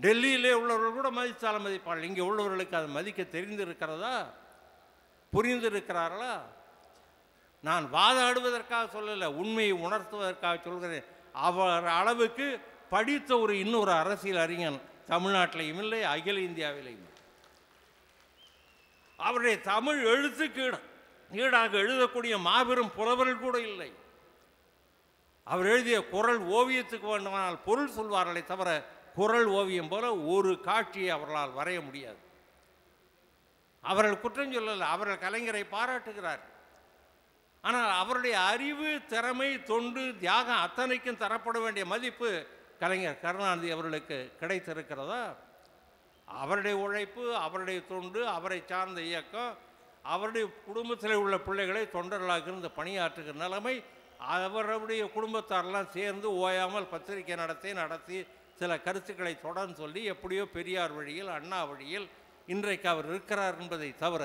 டெல்லியிலே உள்ளவர்கள் கூட மதித்தாலும் மதிப்பார்கள் இங்கே உள்ளவர்களுக்கு அதை மதிக்க தெரிந்திருக்கிறதா புரிந்திருக்கிறார்களா நான் வாதாடுவதற்காக சொல்லலை உண்மையை உணர்த்துவதற்காக சொல்கிறேன் அவர் அளவுக்கு படித்த ஒரு இன்னொரு அரசியல் அறிஞன் தமிழ்நாட்டிலையும் இல்லை அகில இந்தியாவிலையும் இல்லை. அவருடைய தமிழ் எழுத்துக்கு ஈட- ஈடாக எழுதக்கூடிய மாபெரும் புலவர்கள் கூட இல்லை அவர் எழுதிய குரல் ஓவியத்துக்கு வேண்டுமானால் பொருள் சொல்வார்களே தவிர குரல் ஓவியம் போல ஒரு காட்சியை அவர்களால் வரைய முடியாது அவர்கள் குற்றம் சொல்லல அவர்கள் கலைஞரை பாராட்டுகிறார் ஆனால் அவருடைய அறிவு திறமை தொண்டு தியாகம் அத்தனைக்கும் தரப்பட வேண்டிய மதிப்பு கலைஞர் கருணாநிதி அவர்களுக்கு கிடைத்திருக்கிறதா அவருடைய உழைப்பு அவருடைய தொண்டு அவரை சார்ந்த இயக்கம் அவருடைய குடும்பத்தில் உள்ள பிள்ளைகளை தொண்டர்களாக இருந்து பணியாற்றுகிற நிலைமை அவருடைய குடும்பத்தாரெல்லாம் சேர்ந்து ஓயாமல் பத்திரிகை நடத்தி நடத்தி சில கருத்துக்களை தொடர்ந்து சொல்லி எப்படியோ பெரியார் வழியில் அண்ணா வழியில் இன்றைக்கு அவர் இருக்கிறார் என்பதை தவிர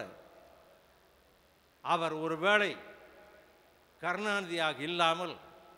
அவர் ஒருவேளை கருணாநிதியாக இல்லாமல்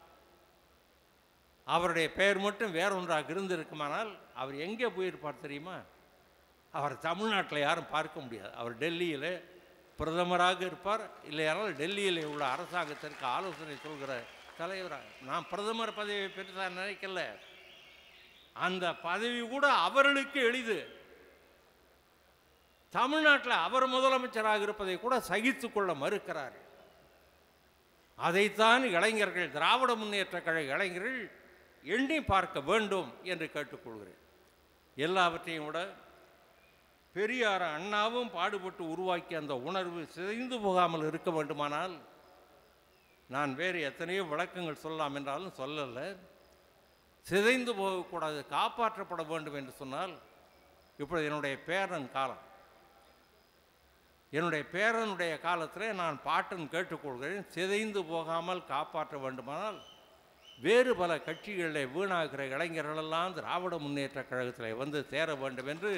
அவருடைய பெயர் மட்டும் வேறொன்றாக இருந்திருக்குமானால் அவர் எங்கே போயிருப்பார் தெரியுமா அவர் தமிழ்நாட்டில் யாரும் பார்க்க முடியாது அவர் டெல்லியில் பிரதமராக இருப்பார் இல்லையானால் டெல்லியில் உள்ள அரசாங்கத்திற்கு ஆலோசனை சொல்கிற தலைவராக நான் பிரதமர் பதவியை பெருசாக நினைக்கல அந்த பதவி கூட அவர்களுக்கு எளிது தமிழ்நாட்டில் அவர் முதலமைச்சராக இருப்பதை கூட சகித்துக் கொள்ள மறுக்கிறார் அதைத்தான் இளைஞர்கள் திராவிட முன்னேற்ற கழக இளைஞர்கள் எண்ணி பார்க்க வேண்டும் என்று கேட்டுக்கொள்கிறேன் எல்லாவற்றையும் விட பெரியார் அண்ணாவும் பாடுபட்டு உருவாக்கிய அந்த உணர்வு சிதைந்து போகாமல் இருக்க வேண்டுமானால் நான் வேறு எத்தனையோ விளக்கங்கள் சொல்லலாம் என்றாலும் சொல்லலை சிதைந்து போகக்கூடாது காப்பாற்றப்பட வேண்டும் என்று சொன்னால் இப்பொழுது என்னுடைய பேரன் காலம் என்னுடைய பேரனுடைய காலத்தில் நான் பாட்டன் கேட்டுக்கொள்கிறேன் சிதைந்து போகாமல் காப்பாற்ற வேண்டுமானால் வேறு பல கட்சிகளில் வீணாகிற இளைஞர்களெல்லாம் திராவிட முன்னேற்ற கழகத்தில் வந்து சேர வேண்டும் என்று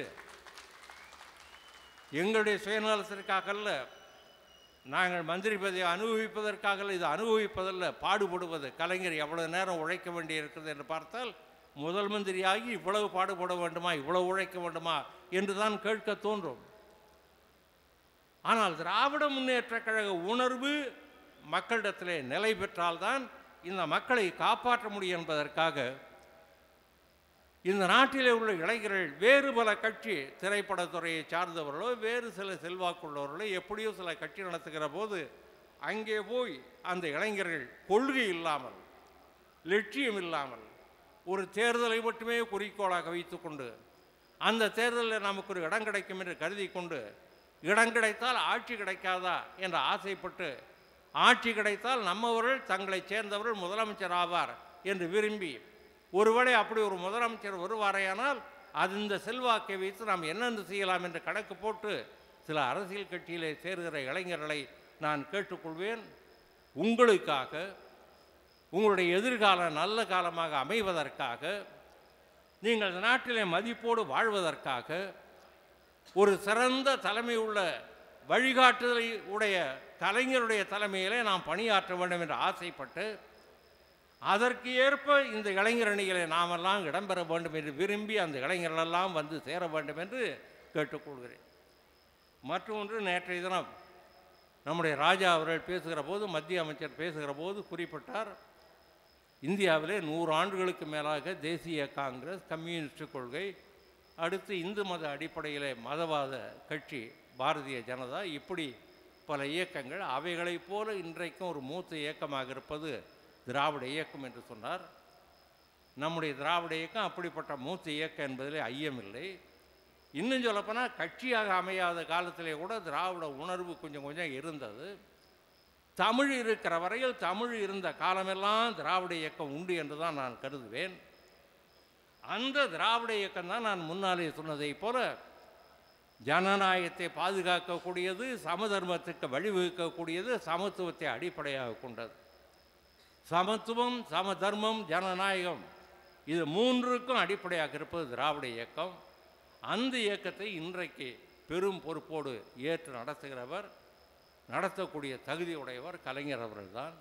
எங்களுடைய சுயநலத்திற்காக அல்ல நாங்கள் மந்திரி பதவியை அனுபவிப்பதற்காக அல்ல, இது அனுபவிப்பதல்ல பாடுபடுவது கலைஞர் எவ்வளவு நேரம் உழைக்க வேண்டியிருக்கிறது என்று பார்த்தால் முதல் மந்திரியாகி இவ்வளவு பாடுபட வேண்டுமா இவ்வளவு உழைக்க வேண்டுமா என்று தான் கேட்க தோன்றும் ஆனால் திராவிட முன்னேற்ற கழக உணர்வு மக்களிடத்திலே நிலை பெற்றால்தான் இந்த மக்களை காப்பாற்ற முடியும் என்பதற்காக இந்த நாட்டிலே உள்ள இளைஞர்கள் வேறு பல கட்சி திரைப்படத்துறையை சார்ந்தவர்களோ வேறு சில செல்வாக்குள்ளவர்களோ எப்படியோ சில கட்சி நடத்துகிற போது அங்கே போய் அந்த இளைஞர்கள் கொள்கை இல்லாமல் லட்சியம் இல்லாமல் ஒரு தேர்தலை மட்டுமே குறிக்கோளாக வைத்துக்கொண்டு அந்த தேர்தலில் நமக்கு ஒரு இடம் கிடைக்கும் என்று கருதி கொண்டு இடம் கிடைத்தால் ஆட்சி கிடைக்காதா என்று ஆசைப்பட்டு ஆட்சி கிடைத்தால் நம்மவர்கள் தங்களைச் சேர்ந்தவர்கள் முதலமைச்சர் ஆவார் என்று விரும்பி ஒருவேளை அப்படி ஒரு முதலமைச்சர் வருவாரேயானால் அது இந்த செல்வாக்கை வைத்து நாம் என்னென்று செய்யலாம் என்று கணக்கு போட்டு சில அரசியல் கட்சியிலே சேர்கிற இளைஞர்களை நான் கேட்டுக்கொள்வேன் உங்களுக்காக உங்களுடைய எதிர்காலம் நல்ல காலமாக அமைவதற்காக நீங்கள் இந்த நாட்டிலே மதிப்போடு வாழ்வதற்காக ஒரு சிறந்த தலைமை உள்ள வழிகாட்டுதலை உடைய கலைஞருடைய தலைமையிலே நாம் பணியாற்ற வேண்டும் என்று ஆசைப்பட்டு அதற்கு ஏற்ப இந்த இளைஞர் அணிகளை நாமெல்லாம் இடம்பெற வேண்டும் என்று விரும்பி அந்த இளைஞர்களெல்லாம் வந்து சேர வேண்டும் என்று கேட்டுக்கொள்கிறேன் மற்றொன்று நேற்றைய தினம் நம்முடைய ராஜா அவர்கள் பேசுகிற போது மத்திய அமைச்சர் பேசுகிற போது குறிப்பிட்டார் இந்தியாவிலே நூறு ஆண்டுகளுக்கு மேலாக தேசிய காங்கிரஸ் கம்யூனிஸ்ட் கொள்கை அடுத்து இந்து மத அடிப்படையிலே மதவாத கட்சி பாரதிய ஜனதா இப்படி பல இயக்கங்கள் அவைகளைப் போல இன்றைக்கும் ஒரு மூத்த இயக்கமாக இருப்பது திராவிட இயக்கம் என்று சொன்னார் நம்முடைய திராவிட இயக்கம் அப்படிப்பட்ட மூத்த இயக்கம் என்பதிலே ஐயமில்லை இன்னும் சொல்லப்போனால் கட்சியாக அமையாத காலத்திலே கூட திராவிட உணர்வு கொஞ்சம் கொஞ்சம் இருந்தது தமிழ் இருக்கிற வரையில் தமிழ் இருந்த காலமெல்லாம் திராவிட இயக்கம் உண்டு என்று தான் நான் கருதுவேன் அந்த திராவிட இயக்கம் தான் நான் முன்னாலே சொன்னதைப் போல ஜனநாயகத்தை பாதுகாக்கக்கூடியது சமதர்மத்துக்கு வழிவகுக்கக்கூடியது சமத்துவத்தை அடிப்படையாக கொண்டது சமத்துவம் சமதர்மம் ஜனநாயகம் இது மூன்றுக்கும் அடிப்படையாக இருப்பது திராவிட இயக்கம் அந்த இயக்கத்தை இன்றைக்கு பெரும் பொறுப்போடு ஏற்று நடத்துகிறவர் நடத்தக்கூடிய தகுதி உடையவர் கலைஞர் அவர்கள்தான்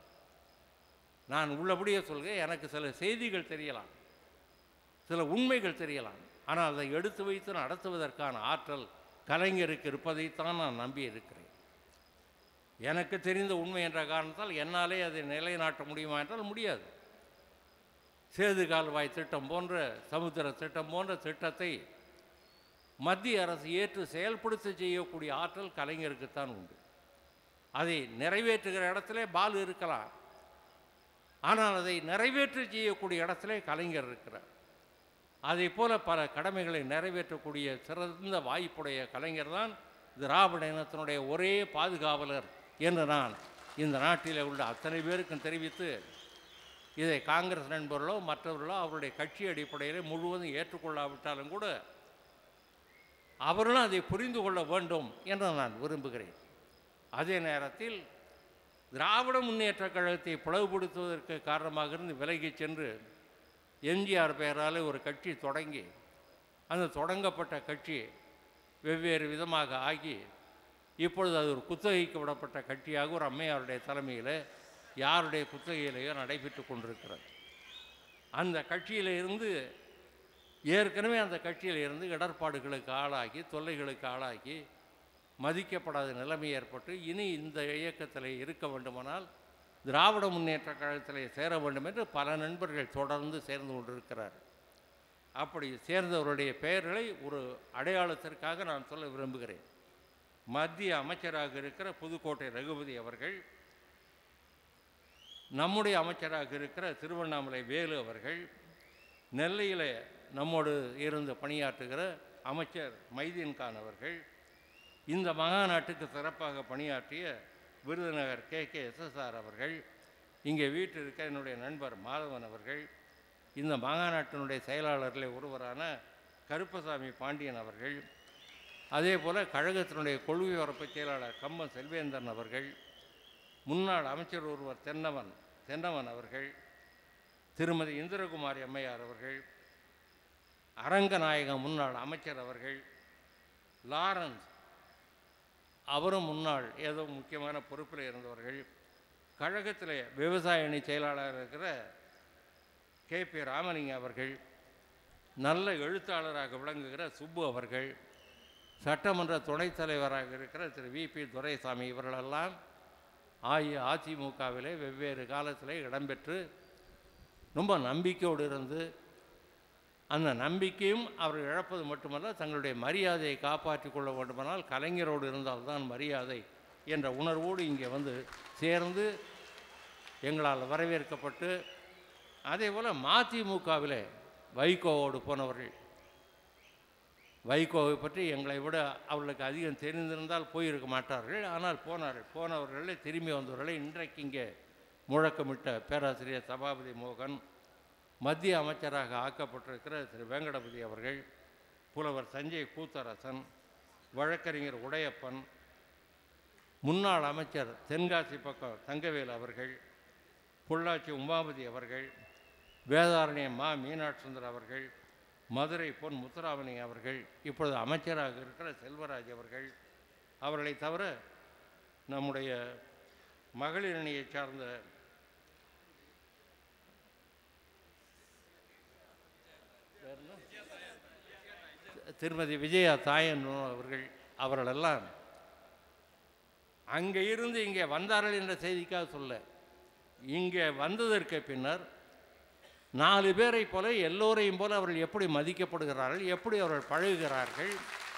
நான் உள்ளபடியே சொல்கிறேன் எனக்கு சில செய்திகள் தெரியலாம் சில உண்மைகள் தெரியலாம் ஆனால் அதை எடுத்து வைத்து நடத்துவதற்கான ஆற்றல் கலைஞருக்கு இருப்பதைத்தான் நான் நம்பி இருக்கிறேன் எனக்கு தெரிந்த உண்மை என்ற காரணத்தால் என்னாலே அதை நிலைநாட்ட முடியுமா என்றால் முடியாது சேது கால்வாய் திட்டம் போன்ற சமுத்திர திட்டம் போன்ற திட்டத்தை மத்திய அரசு ஏற்று செயல்படுத்த செய்யக்கூடிய ஆற்றல் கலைஞருக்குத்தான் உண்டு அதை நிறைவேற்றுகிற இடத்திலே பாலு இருக்கலாம் ஆனால் அதை நிறைவேற்ற செய்யக்கூடிய இடத்திலே கலைஞர் இருக்கிறார் அதே போல பல கடமைகளை நிறைவேற்றக்கூடிய சிறந்த வாய்ப்புடைய கலைஞர் தான் திராவிட இனத்தினுடைய ஒரே பாதுகாவலர் என்று நான் இந்த நாட்டில் உள்ள அத்தனை பேருக்கும் தெரிவித்து இதை காங்கிரஸ் நண்பர்களோ மற்றவர்களோ அவருடைய கட்சி அடிப்படையில் முழுவதும் ஏற்றுக்கொள்ளாவிட்டாலும் கூட அவர்களும் அதை புரிந்து கொள்ள வேண்டும் என்று நான் விரும்புகிறேன் அதே நேரத்தில் திராவிட முன்னேற்ற கழகத்தை பிளவுபடுத்துவதற்கு காரணமாக இருந்து விலகிச் சென்று எம்ஜிஆர் பெயரால் ஒரு கட்சி தொடங்கி அந்த தொடங்கப்பட்ட கட்சி வெவ்வேறு விதமாக ஆகி இப்பொழுது அது ஒரு குத்தகைக்கு விடப்பட்ட கட்சியாக ஒரு அம்மையாருடைய தலைமையில் யாருடைய குத்தகையிலேயோ நடைபெற்று கொண்டிருக்கிறது அந்த கட்சியில இருந்து ஏற்கனவே அந்த கட்சியில் இருந்து இடர்பாடுகளுக்கு ஆளாகி தொல்லைகளுக்கு ஆளாகி மதிக்கப்படாத நிலைமை ஏற்பட்டு இனி இந்த இயக்கத்தில் இருக்க வேண்டுமானால் திராவிட முன்னேற்ற கழகத்தில் சேர வேண்டும் என்று பல நண்பர்கள் தொடர்ந்து சேர்ந்து கொண்டிருக்கிறார் அப்படி சேர்ந்தவருடைய பெயர்களை ஒரு அடையாளத்திற்காக நான் சொல்ல விரும்புகிறேன் மத்திய அமைச்சராக இருக்கிற புதுக்கோட்டை ரகுபதி அவர்கள் நம்முடைய அமைச்சராக இருக்கிற திருவண்ணாமலை வேலு அவர்கள் நெல்லையில் நம்மோடு இருந்து பணியாற்றுகிற அமைச்சர் மைதீன் கான் அவர்கள் இந்த மகாநாட்டுக்கு சிறப்பாக பணியாற்றிய விருதுநகர் கே கே எஸ்எஸ்ஆர் அவர்கள் இங்கே வீட்டில் இருக்க என்னுடைய நண்பர் மாதவன் அவர்கள் இந்த மகாநாட்டினுடைய செயலாளர்களில் ஒருவரான கருப்பசாமி பாண்டியன் அவர்கள் அதே போல் கழகத்தினுடைய கொள்கை உறப்பு செயலாளர் கம்மன் செல்வேந்தன் அவர்கள் முன்னாள் அமைச்சர் ஒருவர் தென்னவன் தென்னவன் அவர்கள் திருமதி இந்திரகுமாரி அம்மையார் அவர்கள் அரங்கநாயகம் முன்னாள் அமைச்சர் அவர்கள் லாரன்ஸ் அவரும் முன்னாள் ஏதோ முக்கியமான பொறுப்பில் இருந்தவர்கள் கழகத்தில் விவசாய அணி செயலாளர் இருக்கிற கே பி ராமலிங்கம் அவர்கள் நல்ல எழுத்தாளராக விளங்குகிற சுப்பு அவர்கள் சட்டமன்ற துணைத் தலைவராக இருக்கிற திரு வி பி துரைசாமி இவர்களெல்லாம் அஇஅதிமுகவிலே வெவ்வேறு காலத்திலே இடம்பெற்று ரொம்ப நம்பிக்கையோடு இருந்து அந்த நம்பிக்கையும் அவர் இழப்பது மட்டுமல்ல தங்களுடைய மரியாதையை காப்பாற்றிக் கொள்ள வேண்டுமானால் கலைஞரோடு இருந்தால்தான் மரியாதை என்ற உணர்வோடு இங்கே வந்து சேர்ந்து எங்களால் வரவேற்கப்பட்டு அதே போல் மதிமுகவில் வைகோவோடு போனவர்கள் வைகோவை பற்றி எங்களை விட அவர்களுக்கு அதிகம் தெரிந்திருந்தால் போயிருக்க மாட்டார்கள் ஆனால் போனார்கள் போனவர்களை திரும்பி வந்தவர்களை இன்றைக்கு இங்கே முழக்கமிட்ட பேராசிரியர் சபாபதி மோகன் மத்திய அமைச்சராக ஆக்கப்பட்டிருக்கிற திரு வெங்கடபதி அவர்கள் புலவர் சஞ்சய் கூத்தரசன் வழக்கறிஞர் உடையப்பன் முன்னாள் அமைச்சர் தென்காசி பக்கம் தங்கவேல் அவர்கள் பொள்ளாச்சி உமாபதி அவர்கள் வேதாரண்யம் மா மீனாட்சி சுந்தர் அவர்கள் மதுரை பொன் முத்துராமலிங்க அவர்கள் இப்பொழுது அமைச்சராக இருக்கிற செல்வராஜ் அவர்கள் அவர்களை தவிர நம்முடைய மகளிர் அணியைச் சார்ந்த வேறு என்ன? திருமதி விஜயா தாயன் அவர்கள் அவர்களெல்லாம் அங்கே இருந்து இங்கே வந்தார்கள் என்ற செய்திக்காக சொல்ல இங்கே வந்ததற்கு பின்னர் நாலு பேரை போல எல்லோரையும் போல அவர்கள் எப்படி மதிக்கப்படுகிறார்கள் எப்படி அவர்கள் பழகுகிறார்கள்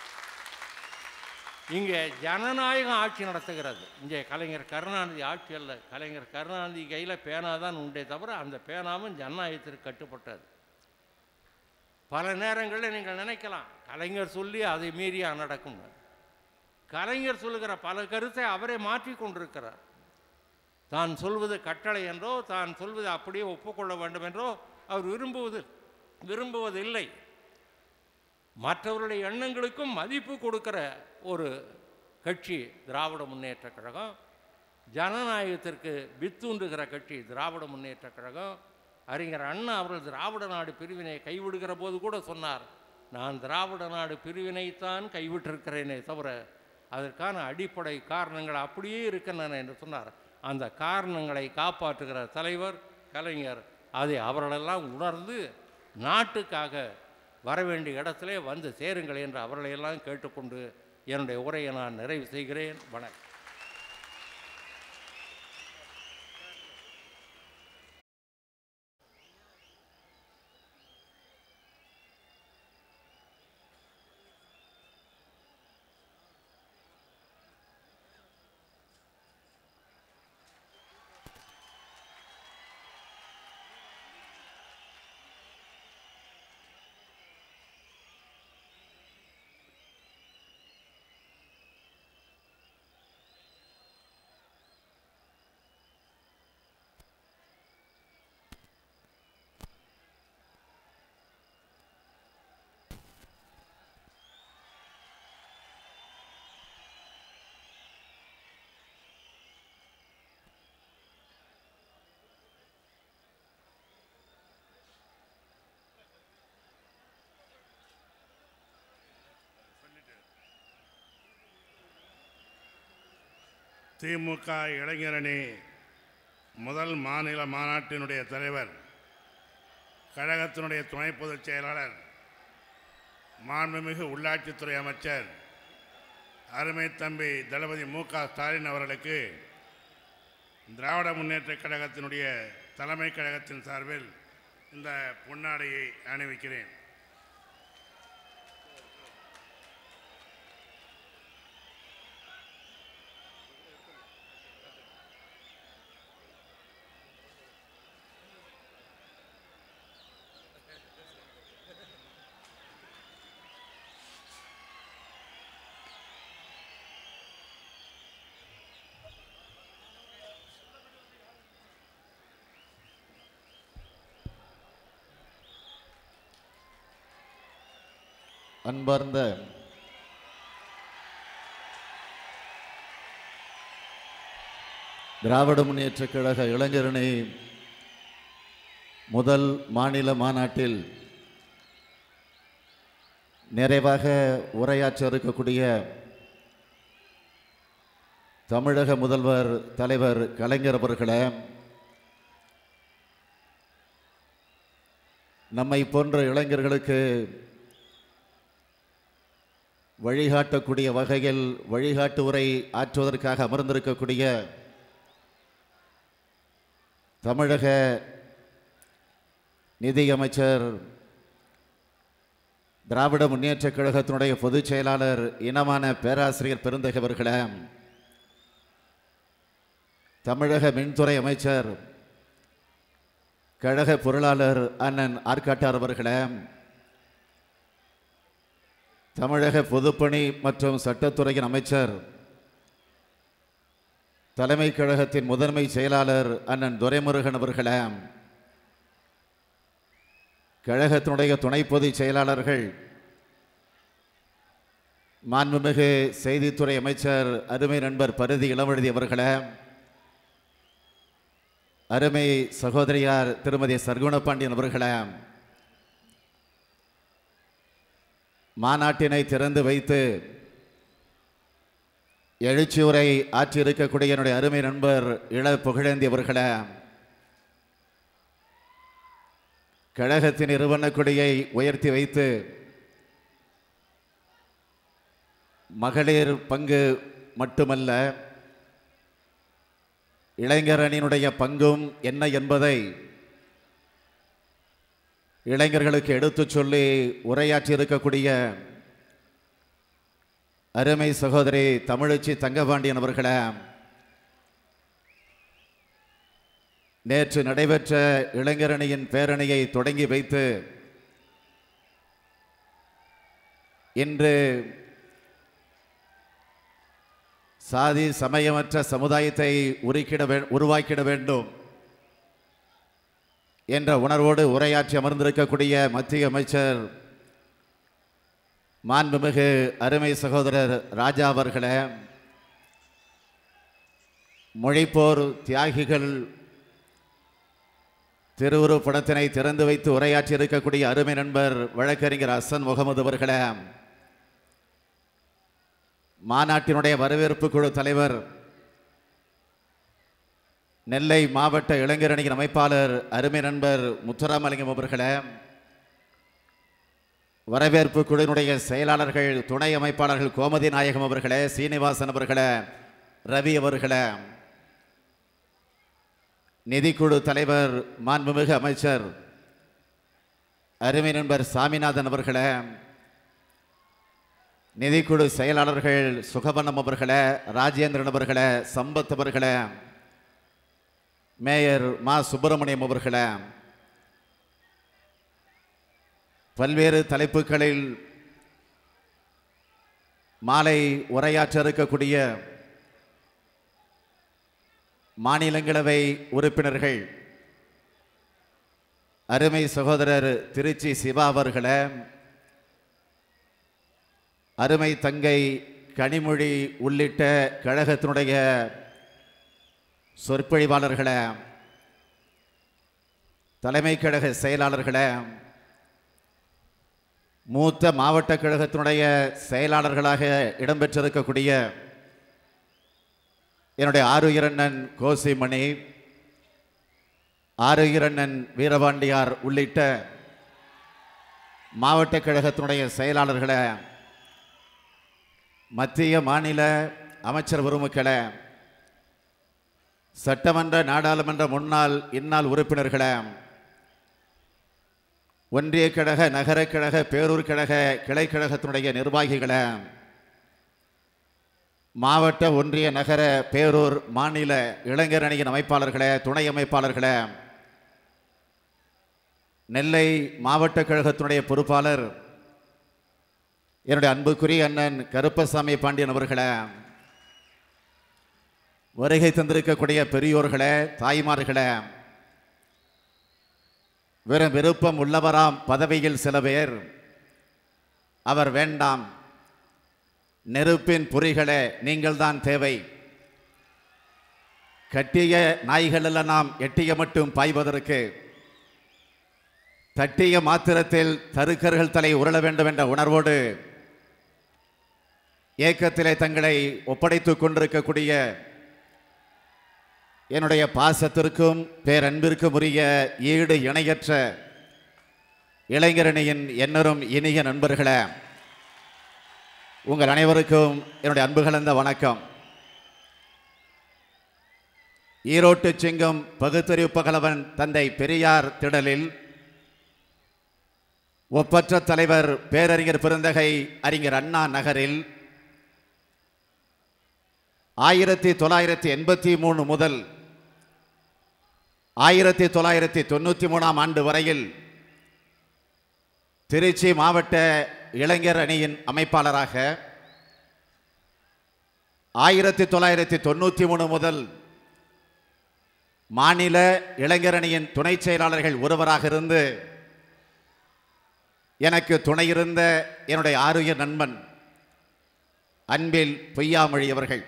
இங்கே ஜனநாயக ஆட்சி நடத்துகிறது இங்கே கலைஞர் கருணாநிதி ஆட்சி அல்ல கலைஞர் கருணாநிதி கையில் பேனா தான் உண்டே தவிர அந்த பேனாவும் ஜனநாயகத்திற்கு கட்டுப்பட்டது பல நேரங்களில் நீங்கள் நினைக்கலாம் கலைஞர் சொல்லி அதை மீறியா நடக்கும் கலைஞர் சொல்லுகிற பல கருத்தை அவரே மாற்றி கொண்டிருக்கிறார் தான் சொல்வது கட்டளை என்றோ தான் சொல்வது அப்படியே ஒப்புக்கொள்ள வேண்டும் என்றோ அவர் விரும்புவது விரும்புவதில்லை மற்றவருடைய எண்ணங்களுக்கும் மதிப்பு கொடுக்கிற ஒரு கட்சி திராவிட முன்னேற்ற கழகம் ஜனநாயகத்திற்கு வித்துண்டுகிற கட்சி திராவிட முன்னேற்ற கழகம் அறிஞர் அண்ணா அவர்கள் திராவிட நாடு பிரிவினை கைவிடுகிற போது கூட சொன்னார் நான் திராவிட நாடு பிரிவினைத்தான் கைவிட்டிருக்கிறேனே தவிர அதற்கான அடிப்படை காரணங்கள் அப்படியே இருக்கின்றன என்று சொன்னார் அந்த காரணங்களை காப்பாற்றுகிற தலைவர் கலைஞர் அதை அவர்களெல்லாம் உணர்ந்து நாட்டுக்காக வர வேண்டிய இடத்திலே வந்து சேருங்கள் என்று அவர்களையெல்லாம் கேட்டுக்கொண்டு என்னுடைய உரையை நான் நிறைவு செய்கிறேன் வணக்கம் திமுக இளைஞரணி முதல் மாநில மாநாட்டினுடைய தலைவர் கழகத்தினுடைய துணை பொதுச் செயலாளர் மாண்புமிகு உள்ளாட்சித்துறை அமைச்சர் அருமை தம்பி தளபதி மு க ஸ்டாலின் அவர்களுக்கு திராவிட முன்னேற்றக் கழகத்தினுடைய தலைமை கழகத்தின் சார்பில் இந்த பொன்னாடையை அணிவிக்கிறேன் அன்பார்ந்த திராவிட முன்னேற்றக் கழக இளைஞரணி முதல் மாநில மாநாட்டில் நிறைவாக உரையாற்ற இருக்கக்கூடிய தமிழக முதல்வர் தலைவர் கலைஞர் அவர்களே நம்மை போன்ற இளைஞர்களுக்கு வழிகாட்டக்கூடிய வகையில் வழிகாட்டு உரை ஆற்றுவதற்காக அமர்ந்திருக்கக்கூடிய தமிழக நிதியமைச்சர் திராவிட முன்னேற்றக் கழகத்தினுடைய பொதுச் செயலாளர் இனமான பேராசிரியர் பெருந்தகவர்களே தமிழக மின்துறை அமைச்சர் கழக பொருளாளர் அண்ணன் ஆர்காட்டார் அவர்களே தமிழக பொதுப்பணி மற்றும் சட்டத்துறையின் அமைச்சர் தலைமை கழகத்தின் முதன்மை செயலாளர் அண்ணன் துரைமுருகன் அவர்களே கழகத்தினுடைய துணை பொதுச் செயலாளர்கள் மாண்புமிகு செய்தித்துறை அமைச்சர் அருமை நண்பர் பருதி இளவழுதி அவர்களே அருமை சகோதரியார் திருமதி சர்க்குணபாண்டியன் அவர்களே மாநாட்டினை திறந்து வைத்து எழுச்சியுரை ஆற்றியிருக்கக்கூடிய என்னுடைய அருமை நண்பர் இள புகழேந்தி அவர்களே கழகத்தின் இருவண்ணக் கொடியை உயர்த்தி வைத்து மகளிர் பங்கு மட்டுமல்ல இளைஞர் அணியினுடைய பங்கும் என்ன என்பதை இளைஞர்களுக்கு எடுத்துச் சொல்லி உரையாற்றி இருக்கக்கூடிய அருமை சகோதரி தமிழச்சி தங்கபாண்டியன் அவர்களே நேற்று நடைபெற்ற இளைஞரணியின் பேரணியை தொடங்கி வைத்து இன்று சாதி சமயமற்ற சமுதாயத்தை உருக்கிட வே உருவாக்கிட வேண்டும் என்ற உணர்வோடு உரையாற்றி அமர்ந்திருக்கக்கூடிய மத்திய அமைச்சர் மாண்புமிகு அருமை சகோதரர் ராஜா அவர்களே மொழிப்போர் தியாகிகள் திருவுருவப் படத்தினை திறந்து வைத்து உரையாற்றி இருக்கக்கூடிய அருமை நண்பர் வழக்கறிஞர் ஹசன் முகமது அவர்களே மாநாட்டினுடைய வரவேற்பு குழு தலைவர் நெல்லை மாவட்ட இளைஞரணியின் அமைப்பாளர் அருமை நண்பர் முத்துராமலிங்கம் அவர்களே வரவேற்பு குழுவினுடைய செயலாளர்கள் துணை அமைப்பாளர்கள் கோமதி நாயகம் அவர்களே சீனிவாசன் அவர்களே ரவி அவர்களே நிதிக்குழு தலைவர் மாண்புமிகு அமைச்சர் அருமை நண்பர் சாமிநாதன் அவர்களே நிதிக்குழு செயலாளர்கள் சுகபனம் அவர்களே ராஜேந்திரன் அவர்களே சம்பத் அவர்களே மேயர் மா சுப்பிரமணியம் அவர்களே பல்வேறு தலைப்புகளில் மாலை உரையாற்ற இருக்கக்கூடிய மாநிலங்களவை உறுப்பினர்கள் அருமை சகோதரர் திருச்சி சிவா அவர்களே அருமை தங்கை கனிமொழி உள்ளிட்ட கழகத்தினுடைய சொற்பொழிவாளர்களே தலைமை கழக செயலாளர்களே மூத்த மாவட்ட கழகத்தினுடைய செயலாளர்களாக இடம்பெற்றிருக்கக்கூடிய என்னுடைய ஆருயிரண்ணன் கோசிமணி ஆருயிரண்ணன் வீரபாண்டியார் உள்ளிட்ட மாவட்ட கழகத்தினுடைய செயலாளர்களை மத்திய மாநில அமைச்சர் பெருமக்களை சட்டமன்ற நாடாளுமன்ற முன்னாள் இந்நாள் உறுப்பினர்களை ஒன்றிய கழக நகர கழக பேரூர் கழக கிளை கழகத்தினுடைய நிர்வாகிகளை மாவட்ட ஒன்றிய நகர பேரூர் மாநில இளைஞர் அணியின் அமைப்பாளர்களே துணை அமைப்பாளர்களே நெல்லை மாவட்ட கழகத்தினுடைய பொறுப்பாளர் என்னுடைய அன்புக்குரிய அண்ணன் கருப்பசாமி பாண்டியன் அவர்களே வருகை தந்திருக்கக்கூடிய பெரியோர்களே தாய்மார்களே வெறும் விருப்பம் உள்ளவராம் பதவியில் சில பேர் அவர் வேண்டாம் நெருப்பின் பொறிகளே நீங்கள்தான் தேவை கட்டிய நாய்களெல்லாம் நாம் எட்டிய மட்டும் பாய்வதற்கு தட்டிய மாத்திரத்தில் தருக்கர்கள் தலை உருள வேண்டும் என்ற உணர்வோடு ஏக்கத்திலே தங்களை ஒப்படைத்துக் கொண்டிருக்கக்கூடிய என்னுடைய பாசத்திற்கும் பேரன்பிற்கும் உரிய ஈடு இணையற்ற இளைஞரணியின் எண்ணரும் இனிய நண்பர்களே உங்கள் அனைவருக்கும் என்னுடைய அன்பு கலந்த வணக்கம் ஈரோட்டு சிங்கம் பகுத்தறிவு பகலவன் தந்தை பெரியார் திடலில் ஒப்பற்ற தலைவர் பேரறிஞர் பெருந்தகை அறிஞர் அண்ணா நகரில் ஆயிரத்தி தொள்ளாயிரத்தி எண்பத்தி மூணு முதல் ஆயிரத்தி தொள்ளாயிரத்தி தொண்ணூற்றி மூணாம் ஆண்டு வரையில் திருச்சி மாவட்ட இளைஞர் அணியின் அமைப்பாளராக ஆயிரத்தி தொள்ளாயிரத்தி தொண்ணூற்றி மூணு முதல் மாநில இளைஞர் அணியின் துணை செயலாளர்கள் ஒருவராக இருந்து எனக்கு துணையிருந்த என்னுடைய ஆரோக்கிய நண்பன் அன்பில் பொய்யாமொழி அவர்கள்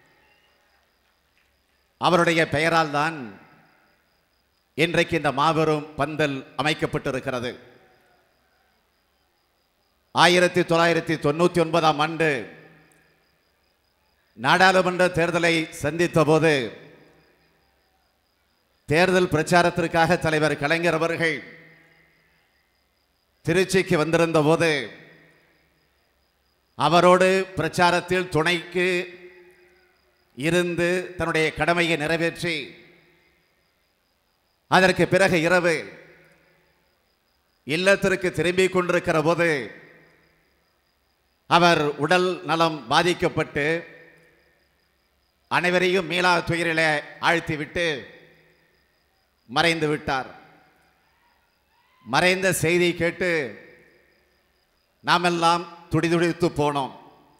அவருடைய பெயரால் தான் இன்றைக்கு இந்த மாபெரும் பந்தல் அமைக்கப்பட்டிருக்கிறது ஆயிரத்தி தொள்ளாயிரத்தி தொண்ணூற்றி ஒன்பதாம் ஆண்டு நாடாளுமன்ற தேர்தலை சந்தித்த போது தேர்தல் பிரச்சாரத்திற்காக தலைவர் கலைஞர் அவர்கள் திருச்சிக்கு வந்திருந்த போது அவரோடு பிரச்சாரத்தில் துணைக்கு இருந்து தன்னுடைய கடமையை நிறைவேற்றி அதற்கு பிறகு இரவு இல்லத்திற்கு திரும்பிக் கொண்டிருக்கிற போது அவர் உடல் நலம் பாதிக்கப்பட்டு அனைவரையும் மீளா துயரிலே ஆழ்த்திவிட்டு மறைந்து விட்டார் மறைந்த செய்தி கேட்டு நாமெல்லாம் துடிதுடித்து போனோம்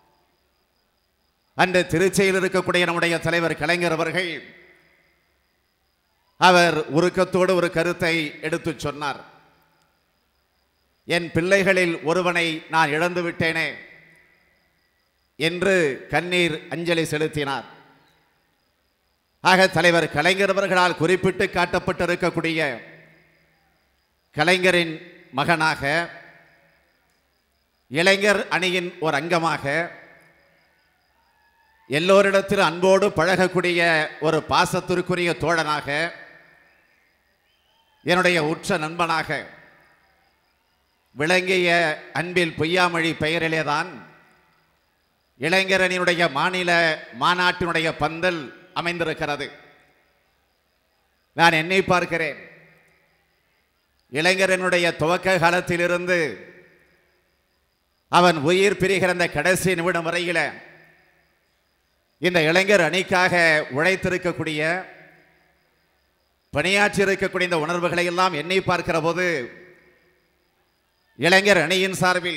அன்று திருச்சியில் இருக்கக்கூடிய நம்முடைய தலைவர் கலைஞர் அவர்கள் அவர் உருக்கத்தோடு ஒரு கருத்தை எடுத்துச் சொன்னார் என் பிள்ளைகளில் ஒருவனை நான் இழந்து விட்டேனே என்று கண்ணீர் அஞ்சலி செலுத்தினார் ஆக தலைவர் கலைஞர் அவர்களால் குறிப்பிட்டு காட்டப்பட்டிருக்கக்கூடிய கலைஞரின் மகனாக இளைஞர் அணியின் ஒரு அங்கமாக எல்லோரிடத்திலும் அன்போடு பழகக்கூடிய ஒரு பாசத்திற்குரிய தோழனாக என்னுடைய உற்ற நண்பனாக விளங்கிய அன்பில் பொய்யாமொழி பெயரிலேதான் இளைஞரணியினுடைய மாநில மாநாட்டினுடைய பந்தல் அமைந்திருக்கிறது நான் என்னை பார்க்கிறேன் இளைஞரனுடைய துவக்க காலத்திலிருந்து அவன் உயிர் பிரிகிற அந்த கடைசி நிமிடம் வரையில இந்த இளைஞர் அணிக்காக உழைத்திருக்கக்கூடிய பணியாற்றி இருக்கக்கூடிய இந்த உணர்வுகளை எல்லாம் எண்ணி பார்க்கிற போது இளைஞர் அணியின் சார்பில்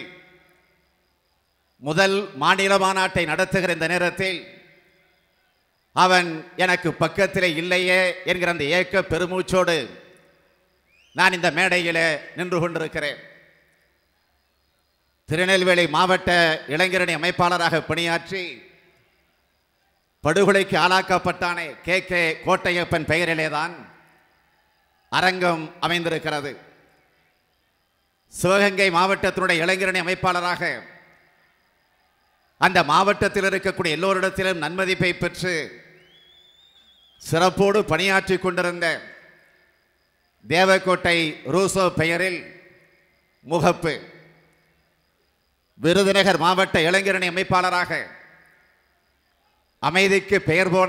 முதல் மாநில மாநாட்டை நடத்துகிற இந்த நேரத்தில் அவன் எனக்கு பக்கத்திலே இல்லையே என்கிற அந்த ஏக்க பெருமூச்சோடு நான் இந்த மேடையில் நின்று கொண்டிருக்கிறேன் திருநெல்வேலி மாவட்ட இளைஞரணி அமைப்பாளராக பணியாற்றி படுகொலைக்கு ஆளாக்கப்பட்டானே கே கே கோட்டையப்பன் பெயரிலேதான் அரங்கம் அமைந்திருக்கிறது சிவகங்கை மாவட்டத்தினுடைய இளைஞரணி அமைப்பாளராக அந்த மாவட்டத்தில் இருக்கக்கூடிய எல்லோரிடத்திலும் நன்மதிப்பை பெற்று சிறப்போடு பணியாற்றி கொண்டிருந்த தேவக்கோட்டை ரூசோ பெயரில் முகப்பு விருதுநகர் மாவட்ட இளைஞரணி அமைப்பாளராக அமைதிக்கு பெயர் போன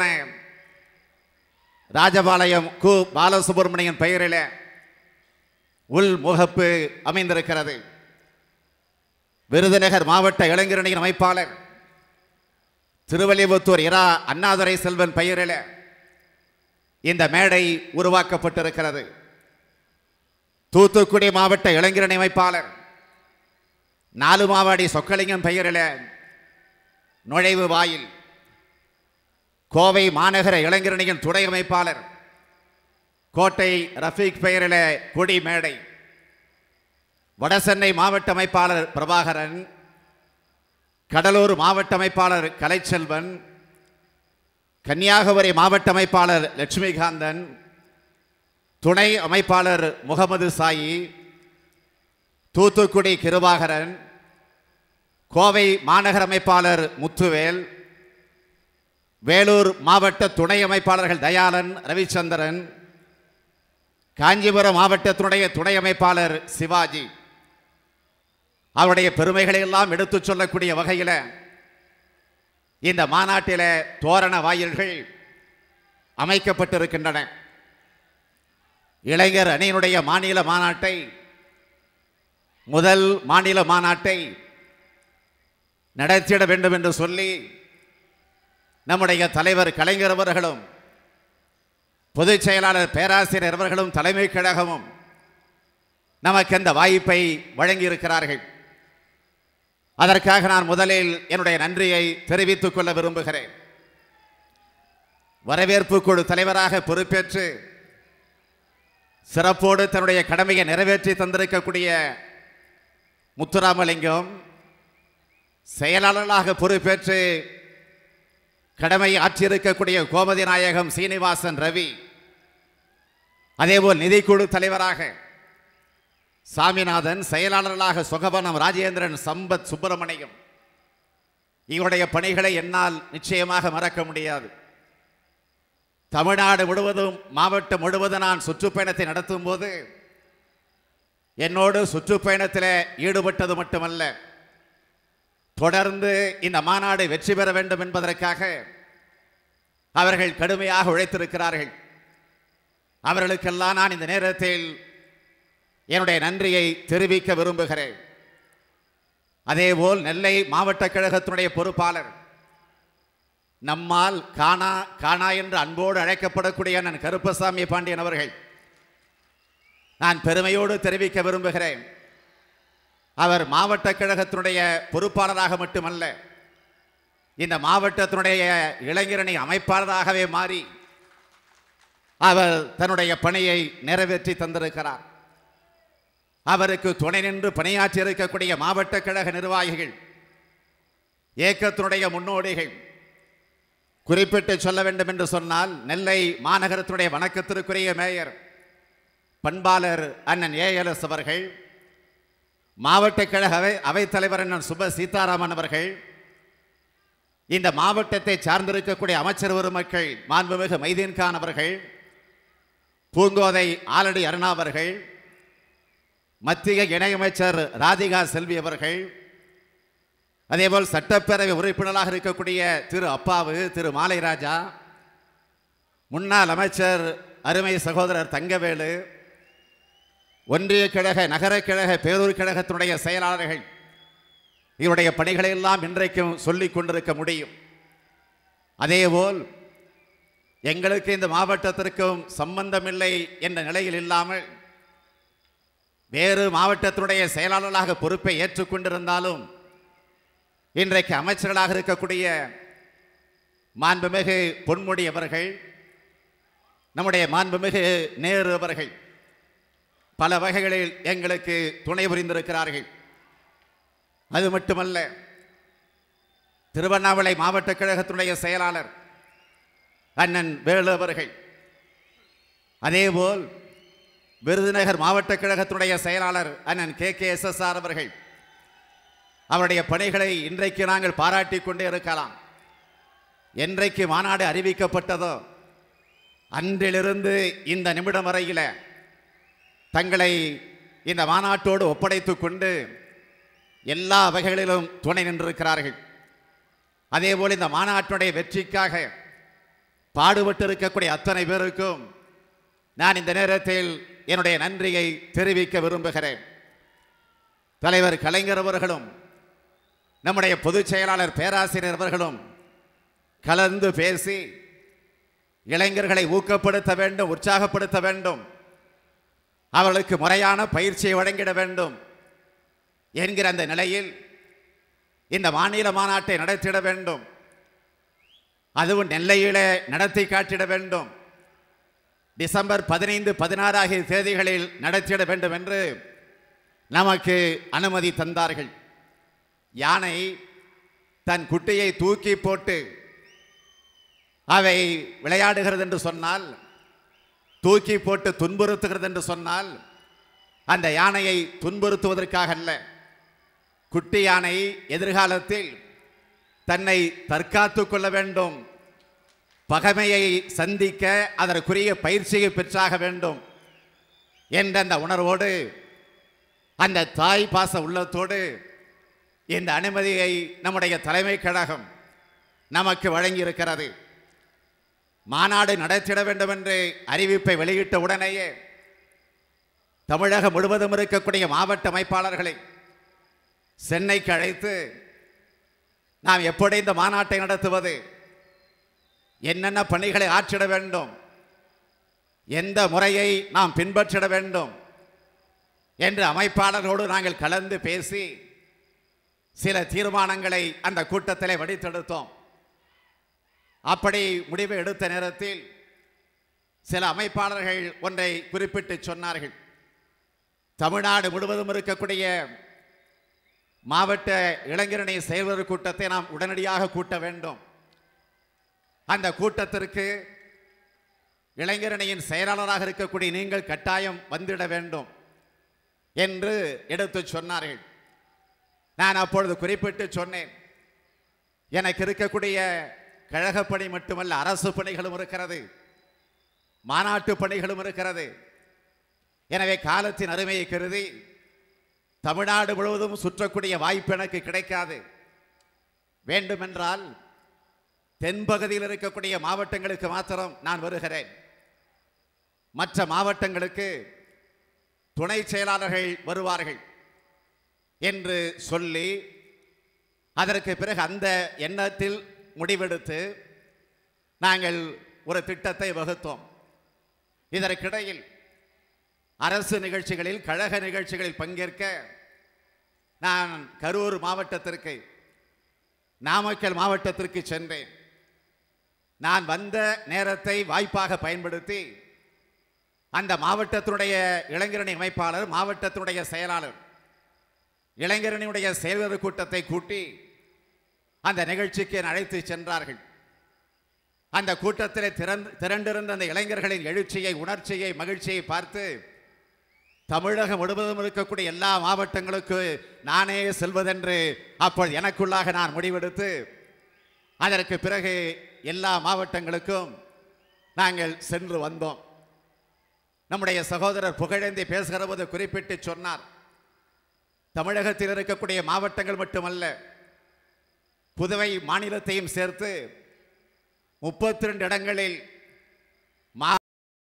ராஜபாளையம் கு பாலசுப்ரமணியன் பெயரில் உள் முகப்பு அமைந்திருக்கிறது விருதுநகர் மாவட்ட இளைஞரணியின் அமைப்பாளர் திருவள்ளிபுத்தூர் இரா அண்ணாதுரை செல்வன் பெயரில் இந்த மேடை உருவாக்கப்பட்டிருக்கிறது தூத்துக்குடி மாவட்ட இளைஞரணி அமைப்பாளர் நாலு மாவாடி சொக்கலிங்கம் பெயரில் நுழைவு வாயில் கோவை மாநகர இளைஞரணியின் துணை அமைப்பாளர் கோட்டை ரஃபீக் பெயரில் கொடி மேடை வடசென்னை மாவட்ட அமைப்பாளர் பிரபாகரன் கடலூர் மாவட்ட அமைப்பாளர் கலைச்செல்வன் கன்னியாகுமரி மாவட்ட அமைப்பாளர் லட்சுமிகாந்தன் துணை அமைப்பாளர் முகமது சாயி தூத்துக்குடி கிருபாகரன் கோவை மாநகர அமைப்பாளர் முத்துவேல் வேலூர் மாவட்ட துணை அமைப்பாளர்கள் தயாளன் ரவிச்சந்திரன் காஞ்சிபுரம் மாவட்டத்தினுடைய துணை அமைப்பாளர் சிவாஜி அவருடைய பெருமைகளை எல்லாம் எடுத்துச் சொல்லக்கூடிய வகையில் இந்த மாநாட்டில் தோரண வாயில்கள் அமைக்கப்பட்டிருக்கின்றன இளைஞர் அணியினுடைய மாநில மாநாட்டை முதல் மாநில மாநாட்டை நடத்திட வேண்டும் என்று சொல்லி நம்முடைய தலைவர் கலைஞர் அவர்களும் பொதுச் செயலாளர் பேராசிரியர் அவர்களும் தலைமை கழகமும் நமக்கு அந்த வாய்ப்பை வழங்கியிருக்கிறார்கள் அதற்காக நான் முதலில் என்னுடைய நன்றியை தெரிவித்துக் கொள்ள விரும்புகிறேன் வரவேற்பு குழு தலைவராக பொறுப்பேற்று சிறப்போடு தன்னுடைய கடமையை நிறைவேற்றி தந்திருக்கக்கூடிய முத்துராமலிங்கம் செயலாளர்களாக பொறுப்பேற்று கடமை ஆற்றியிருக்கக்கூடிய கோமதி நாயகம் சீனிவாசன் ரவி அதேபோல் நிதிக்குழு தலைவராக சாமிநாதன் செயலாளர்களாக சுகவனம் ராஜேந்திரன் சம்பத் சுப்பிரமணியம் இவருடைய பணிகளை என்னால் நிச்சயமாக மறக்க முடியாது தமிழ்நாடு முழுவதும் மாவட்டம் முழுவதும் நான் சுற்றுப்பயணத்தை நடத்தும் போது என்னோடு சுற்றுப்பயணத்தில் ஈடுபட்டது மட்டுமல்ல தொடர்ந்து இந்த மாநாடு வெற்றி பெற வேண்டும் என்பதற்காக அவர்கள் கடுமையாக உழைத்திருக்கிறார்கள் அவர்களுக்கெல்லாம் நான் இந்த நேரத்தில் என்னுடைய நன்றியை தெரிவிக்க விரும்புகிறேன் அதேபோல் நெல்லை மாவட்ட கழகத்தினுடைய பொறுப்பாளர் நம்மால் காணா காணா என்று அன்போடு அழைக்கப்படக்கூடிய நான் கருப்பசாமி பாண்டியன் அவர்கள் நான் பெருமையோடு தெரிவிக்க விரும்புகிறேன் அவர் மாவட்ட கழகத்தினுடைய பொறுப்பாளராக மட்டுமல்ல இந்த மாவட்டத்தினுடைய இளைஞரணி அமைப்பாளராகவே மாறி அவர் தன்னுடைய பணியை நிறைவேற்றி தந்திருக்கிறார் அவருக்கு துணை நின்று பணியாற்றி இருக்கக்கூடிய மாவட்ட கழக நிர்வாகிகள் இயக்கத்தினுடைய முன்னோடிகள் குறிப்பிட்டு சொல்ல வேண்டும் என்று சொன்னால் நெல்லை மாநகரத்தினுடைய வணக்கத்திற்குரிய மேயர் பண்பாளர் அண்ணன் ஏஎல்எஸ் அவர்கள் மாவட்ட கழக அவை அவைத்தலைவர் அண்ணன் சுப சீதாராமன் அவர்கள் இந்த மாவட்டத்தை சார்ந்திருக்கக்கூடிய அமைச்சர் பெருமக்கள் மாண்புமிகு மைதீன் கான் அவர்கள் பூங்கோதை ஆலடி அருணா அவர்கள் மத்திய இணையமைச்சர் ராதிகா செல்வி அவர்கள் அதேபோல் சட்டப்பேரவை உறுப்பினராக இருக்கக்கூடிய திரு அப்பாவு திரு மாலைராஜா முன்னாள் அமைச்சர் அருமை சகோதரர் தங்கவேலு ஒன்றிய கழக நகர கழக பேரூர் கழகத்தினுடைய செயலாளர்கள் இவருடைய பணிகளை எல்லாம் இன்றைக்கும் சொல்லிக் கொண்டிருக்க முடியும் அதேபோல் எங்களுக்கு இந்த மாவட்டத்திற்கும் சம்பந்தமில்லை என்ற நிலையில் இல்லாமல் வேறு மாவட்டத்தினுடைய செயலாளர்களாக பொறுப்பை ஏற்றுக்கொண்டிருந்தாலும் இன்றைக்கு அமைச்சர்களாக இருக்கக்கூடிய மாண்புமிகு பொன்முடி அவர்கள் நம்முடைய மாண்புமிகு நேரு அவர்கள் பல வகைகளில் எங்களுக்கு துணை புரிந்திருக்கிறார்கள் அது மட்டுமல்ல திருவண்ணாமலை மாவட்ட கழகத்தினுடைய செயலாளர் அண்ணன் வேலு அவர்கள் அதேபோல் விருதுநகர் மாவட்ட கழகத்துடைய செயலாளர் அண்ணன் K K S S R அவர்கள் அவருடைய பணிகளை இன்றைக்கு நாங்கள் பாராட்டி கொண்டே இருக்கலாம் என்றைக்கு மாநாடு அறிவிக்கப்பட்டதோ அன்றிலிருந்து இந்த நிமிடம் வரையில தங்களை இந்த மாநாட்டோடு ஒப்படைத்துக் கொண்டு எல்லா வகைகளிலும் துணை நின்றிருக்கிறார்கள் அதேபோல் இந்த மாநாட்டுடைய வெற்றிக்காக பாடுபட்டு இருக்கக்கூடிய அத்தனை பேருக்கும் நான் இந்த நேரத்தில் என்னுடைய நன்றியை தெரிவிக்க விரும்புகிறேன் தலைவர் கலைஞர் அவர்களும் நம்முடைய பொதுச் செயலாளர் பேராசிரியர் அவர்களும் கலந்து பேசி இளைஞர்களை ஊக்கப்படுத்த வேண்டும் உற்சாகப்படுத்த வேண்டும் அவர்களுக்கு முறையான பயிற்சியை வழங்கிட வேண்டும் என்கிற அந்த நிலையில் இந்த மாநில மாநாட்டை நடத்திட வேண்டும் அதுவும் நெல்லையிலே நடத்தி காட்டிட வேண்டும் டிசம்பர் பதினைந்து பதினாறு ஆகிய தேதிகளில் நடத்திட வேண்டும் என்று நமக்கு அனுமதி தந்தார்கள் யானை தன் குட்டியை தூக்கி போட்டு அவை விளையாடுகிறது என்று சொன்னால் தூக்கி போட்டு துன்புறுத்துகிறது என்று சொன்னால் அந்த யானையை துன்புறுத்துவதற்காக அல்ல குட்டி யானை எதிர்காலத்தில் தன்னை தற்காத்து கொள்ள வேண்டும் பகைமையை சந்திக்க அதற்குரிய பயிற்சியை பெற்றாக வேண்டும் என்ற அந்த உணர்வோடு அந்த தாய் பாச உள்ளத்தோடு இந்த அனுமதியை நம்முடைய தலைமை கழகம் நமக்கு வழங்கியிருக்கிறது மாநாடு நடத்திட வேண்டும் என்று அறிவிப்பை வெளியிட்ட உடனேயே தமிழகம் முழுவதும் இருக்கக்கூடிய மாவட்ட அமைப்பாளர்களை சென்னைக்கு அழைத்து நாம் எப்படி இந்த மாநாட்டை நடத்துவது என்னென்ன பணிகளை ஆற்றிட வேண்டும் எந்த முறையை நாம் பின்பற்றிட வேண்டும் என்று அமைப்பாளர்களோடு நாங்கள் கலந்து பேசி சில தீர்மானங்களை அந்த கூட்டத்திலே வடித்தெடுத்தோம் அப்படி முடிவை எடுத்த நேரத்தில் சில அமைப்பாளர்கள் ஒன்றை குறிப்பிட்டு சொன்னார்கள் தமிழ்நாடு முழுவதும் இருக்கக்கூடிய மாவட்ட இளைஞரணி செயல்வர் கூட்டத்தை நாம் உடனடியாக கூட்ட வேண்டும் அந்த கூட்டத்திற்கு இளைஞரணியின் செயலாளராக இருக்கக்கூடிய நீங்கள் கட்டாயம் வந்திட வேண்டும் என்று எடுத்து சொன்னார்கள் நான் அப்பொழுது குறிப்பிட்டு சொன்னேன் எனக்கு இருக்கக்கூடிய கழக பணி மட்டுமல்ல அரசு பணிகளும் இருக்கிறது மாநாட்டு பணிகளும் இருக்கிறது எனவே காலத்தின் அருமையை கருதி தமிழ்நாடு முழுவதும் சுற்றக்கூடிய வாய்ப்பு எனக்கு கிடைக்காது வேண்டுமென்றால் தென்பகுதியில் இருக்கக்கூடிய மாவட்டங்களுக்கு மாத்திரம் நான் வருகிறேன் மற்ற மாவட்டங்களுக்கு துணை செயலாளர்கள் வருவார்கள் என்று சொல்லி அதற்கு பிறகு அந்த எண்ணத்தில் முடிவெடுத்து நாங்கள் ஒரு திட்டத்தை வகுத்தோம் இதற்கிடையில் அரசு நிகழ்ச்சிகளில் கழக நிகழ்ச்சிகளில் பங்கேற்க நான் கரூர் மாவட்டத்திற்கு நாமக்கல் மாவட்டத்திற்கு சென்றேன் நான் வந்த நேரத்தை வாய்ப்பாக பயன்படுத்தி அந்த மாவட்டத்தினுடைய இளைஞரணி அமைப்பாளர் மாவட்டத்தினுடைய செயலாளர் இளைஞரணியுடைய செயலர் கூட்டத்தை கூட்டி அந்த நிகழ்ச்சிக்கு என்னை அழைத்து சென்றார்கள் அந்த கூட்டத்தில் திறந்து திரண்டிருந்த அந்த இளைஞர்களின் எழுச்சியை உணர்ச்சியை மகிழ்ச்சியை பார்த்து தமிழகம் முழுவதும் இருக்கக்கூடிய எல்லா மாவட்டங்களுக்கு நானே செல்வதென்று அப்பொழுது எனக்குள்ளாக நான் முடிவெடுத்து அதற்கு பிறகு எல்லா மாவட்டங்களுக்கும் நாங்கள் சென்று வந்தோம் நம்முடைய சகோதரர் புகழேந்தி பேசுகிற போது குறிப்பிட்டு சொன்னார் தமிழகத்தில் இருக்கக்கூடிய மாவட்டங்கள் மட்டுமல்ல புதுவை மாநிலத்தையும் சேர்த்து முப்பத்தி ரெண்டு இடங்களில்